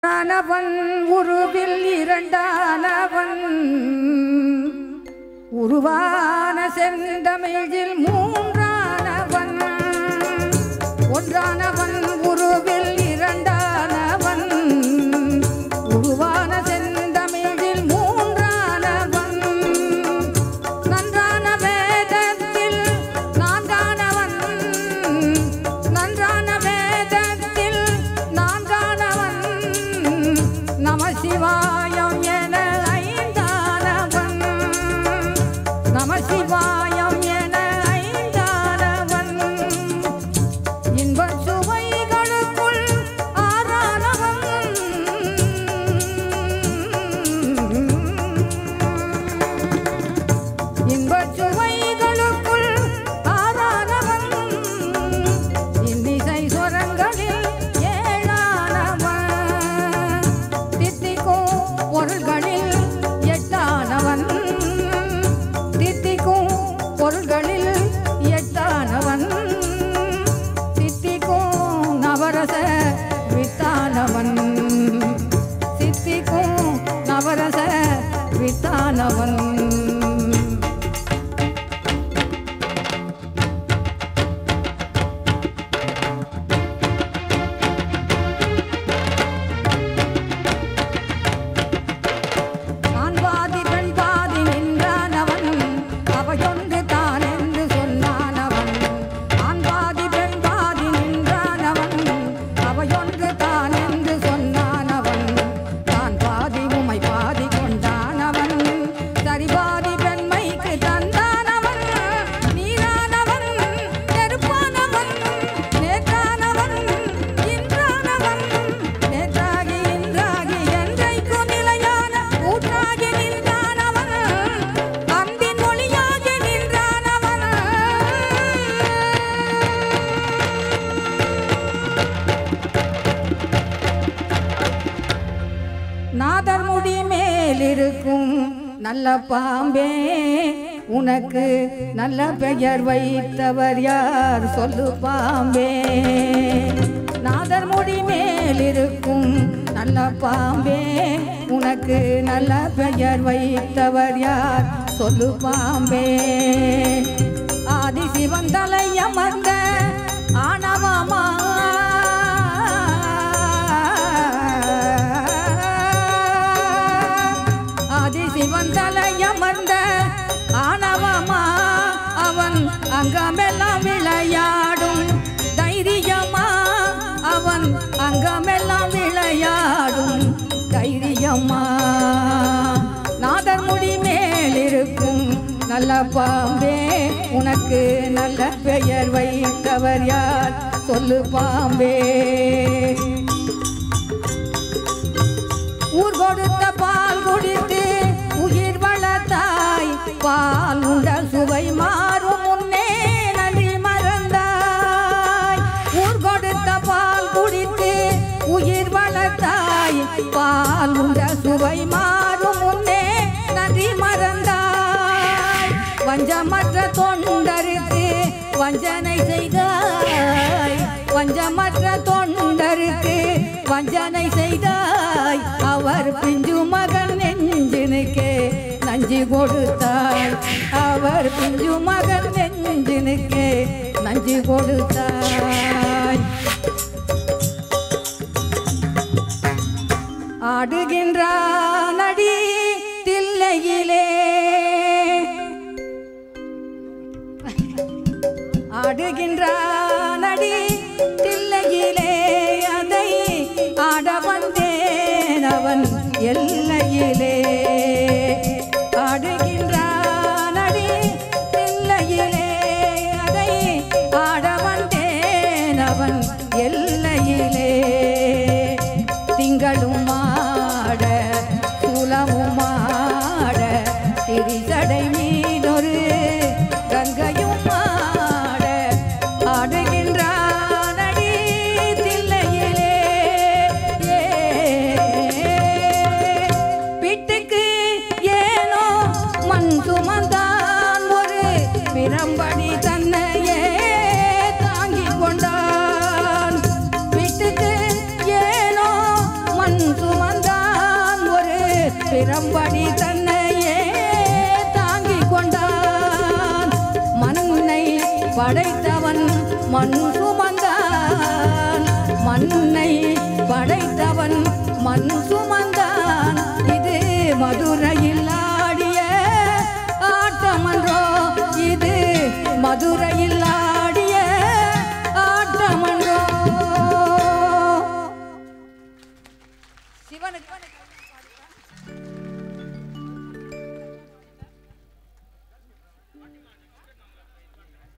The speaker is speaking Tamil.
ஒன்றானவன் உருவில் இரண்டானவன் உருவான செந்தமிழில் மூன்றானவன் ஒன்றானவன் உருவில் இரண்டானவன் உருவான செந்தமிழில் மூன்றானவன் நன்றான வேதத்தில் நான்கானவன் நன்றான வேதத்தில் நான்கானவன் நம சிவாயம் என ஐந்தானவன் நம சிவாயம் என ஐந்தானவன் இன்பச் சுவைகளுக்குள் ஆறானவன் இன்பச் சுவைகளுக்குள் ஆறானவன் இன்னிசை சொரங்களில் ஏழானவன் தித்திக்கும் பொருள்களில் எட்டானவன் தித்திக்கும் பொருள்களில் எட்டானவன் தித்திக்கும் நவரச வித்தானவன் தித்திக்கும் நவரச வித்தானவன் ஆண் பாதி பெண் பாதி நின்றானவன் அவையொன்று தான் என்று சொன்னானவன் ஆண் பாதி பெண் பாதி நின்றானவன் அவையொன்று தான் என்று சொன்னானவன் தான் பாதி உமை பாதி கொண்டானவன் சரிபாதி பெண்மைக்கு தந்தானவன் நீரானவன் நெருப்பானவன் நேற்றானவன் இன்றானவன் நேற்றாகி இன்றாகி என்றைக்கும் நிலையான ஊற்றாகி நின்றானவன் அன்பின் மொழியாகி நின்றானவன் நாதர் முடி மேலிருக்கும் நல்ல பாம்பே உனக்கு நல்ல பெயர் வைத்தவர் யார் சொல்லு பாம்பே நாதர் முடி மேலிருக்கும் நல்ல பாம்பே உனக்கு நல்ல பெயர் வைத்தவர் யார் சொல்லு பாம்பே ஆதி சிவன் தலை அமர்ந்த ஆணவமா ஆதி சிவன் தலையமர்ந்த ஆணவமா அவன் அங்கமெல்லாம் விளையாடும் தைரியமா அவன் அங்கமெல்லாம் விளையாடும் தைரியமா நாதர் முடி மேலிருக்கும் நல்ல பாம்பே உனக்கு நல்ல பெயர் வைத்தவர் யார் சொல்லு பாம்பே ஊர் கொடுத்த பால் குடித்து உயிர் வளர்த்தாய் பால் உண்ட சுவை மாறும் முன்னே நன்றி மறந்தாய் ஊர் கொடுத்த பால் குடித்து உயிர் வளர்த்தாய் பால் உண்ட சுவை மாறும் முன்னே நன்றி மறந்தாய் வஞ்சமற்ற தொண்டருக்கு வஞ்சனை செய்தாய் வஞ்சமற்ற தொண்டருக்கு வஞ்சனை செய்தாய் அவர் பிஞ்சு மகன் நெஞ்சினுக்கே நஞ்சு கொடுத்தாய் அவர் பிஞ்சு மகன் நெஞ்சினுக்கே நஞ்சு கொடுத்தாய் ஆடுகின்றான் அடி தில்லையிலே ஆடுகின்றான் அடி தில்லையிலே அதை ஆட வந்தேன் அவன் எல்லையிலே ஆடுகின்றான் அடி தில்லையிலே அதை ஆட வந்தேன் அவன் எல்லையிலே திங்களும் மாட குலமும் மாட திரிசடை மீதொரு கங்கையும் மாட ஆடுகின்றான் அடி தில்லையிலே ஏ. வீட்டுக்கு ஏனோ மண் சுமந்தான் ஒரு பிரம்படி தன்னையே தாங்கிக் கொண்டான் வீட்டுக்கு ஏனோ மண் பிரம்படி தன்னையே தாங்கிக் கொண்டான் மண்ணை படைத்தவன் மண் சுமந்தான் மண்ணை படைத்தவன் மண் சுமந்தான் இது மதுரையில் ஆடிய ஆட்டமன்றோ இது மதுரையில் ஆடிய ஆட்டமன்றோ சிவனுக்கு